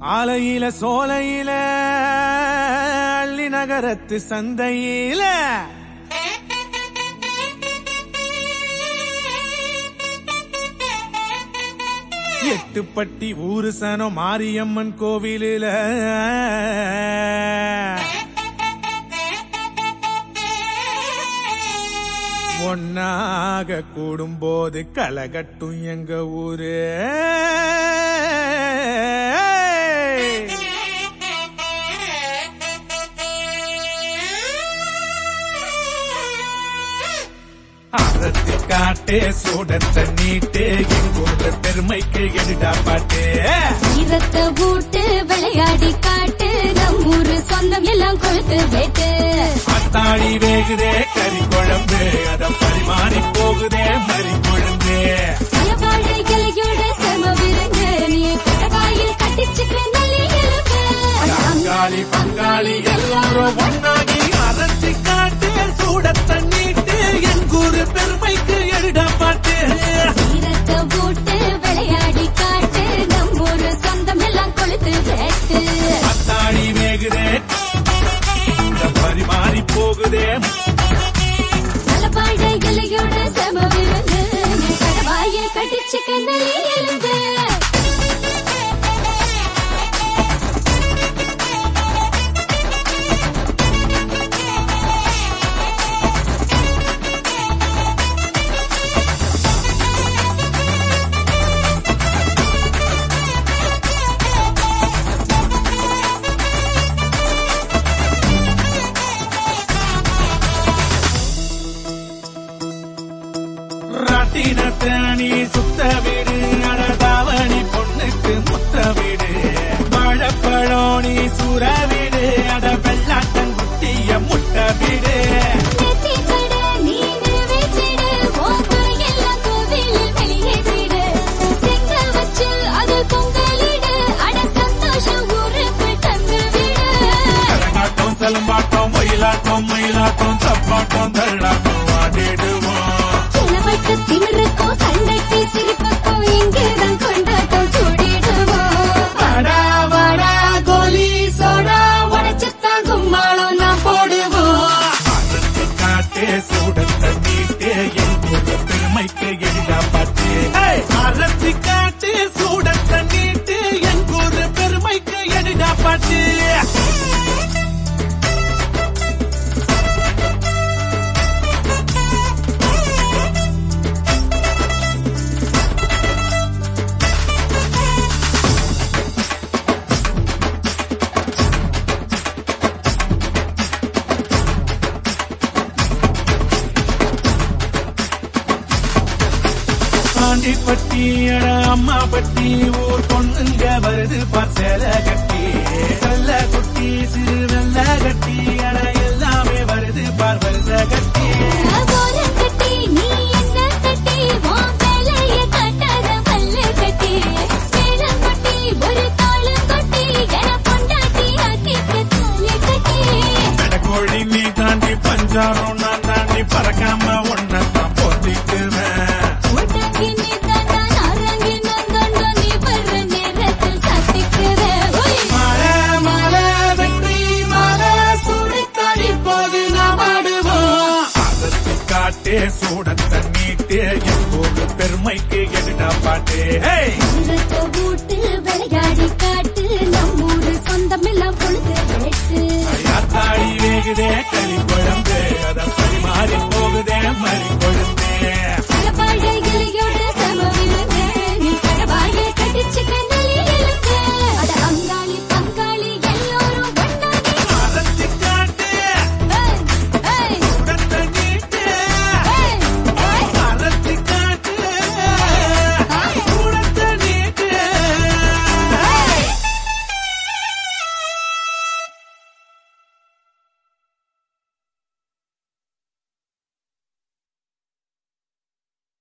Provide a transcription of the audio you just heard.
ஆலையில சோலையில அள்ளி நகரத்து சந்தையில எட்டுப்பட்டி ஊரு சனம் மாரியம்மன் கோவிலில ஒன்னாக கூடும்போது கலகட்டும் எங்க ஊரு அறத்து காட்டே சூடத்த நீட்டு எங்கூர்ல பெருமைக்கு எடுடா பாட்டு வீரத்தை பூட்டு விளையாடி காட்டு நம்மூரு சொந்தம் எல்லாம் கொழுத்து வேட்டு அத்தாடி வேகுதே கறி குழம்பு அத பரிமாறி போகுதே மறி குழம்பு மலபாடு கிளையோட செம விருந்து நீ கடவாயில் கட்டிச்சுக்க நல்லி எலும்பு பங்காளி பங்காளி எல்லாரும் ஒன்னாகி அரைச்சி காட்டு சூடத்த நீட்டு எங்கூரு பெருமைக்கு எடுடா பாட்டு வீரத்தை பூட்டு விளையாடி காட்டு நம்மூரு சொந்தம் எல்லாம் கொழுத்து வேட்டு அத்தாடி வேகுதே இந்த பரிமாறி போகுதே மலபாடு கிளையோட செம விருந்து நீ கடவாயில் கட்டிச்சுக்க நல்லி எலும்பு ராட்டினத்தானி சுத்த வீடு அடதாவணி பொண்ணுக்கு முத்த வீடு வாழப்பழோனி சூற வீடு அட வெள்ளாட்டங்குட்டிய முட்டை வீடு நெத்தி கட நீனு வச்சிடு உன் குறையெல்லாம் கோவிலில் வெளியேற்றிடு செங்க வச்சு அது பொங்கலிடு அட சந்தோஷம் ஊருக்கு தந்து விடு கரகாட்டம் செலம்பாட்டம் மயிலாட்டம் மயிலாட்டம் தப்பாட்டம் தள்ளாட்டம் ஆடிடுவோம் சிலவட்டு திமிருக்கும் கண்டட்டி சிரிப்புக்கும் இங்குதான் கொண்டாட்டம் சூடிடுவோம் வாடா வாடா கோலி சோடா உடச்சுத்தான் கும்மாளம் நான் போடுவோம் அறத்து காட்டே சூடத்த நீட்டே எங்கூர் பெருமைக்கு எடிடா பாட்டு அறத்து காட்டே சூடத்த நீட்டு எங்கூர் பெருமைக்கு எடிடா பாட்டு ஆண்டிப்பட்டி அட அம்மா பட்டி ஊர் பொண்ணுங்க வருது பசல கட்டி வெள்ள குட்டி சிறு வெள்ள கட்டி அட எல்லாமே வருது பார் வருத கட்டி ஓரம் கட்டி நீ என்ன கட்டி உன் வேலைய காட்டாத பல்லு கட்டி மேளம் கொட்டி ஒரு தாளம் கொட்டி என பொண்டாட்டி ஆக்கிக்க தாலி கட்டி கோழி நீ தாண்டி பஞ்சாரம் நான் தாண்டி பறக்காம ஒன்னதான் போத்திக்குவேன் ஊட்டங்கி நீ தாண்டா நாரங்கி நான் தாண்டா நீ வர்ற நேரத்தில் சாத்திக்கிறேன் மலை மலை வெற்றி மலை சூடித்தான் இப்போது நாம் ஆடுவோம் அதற்கு காட்டே சூடத்த நீட்டே எப்போது பெருமைக்கு எடுடா பாட்டே ஹே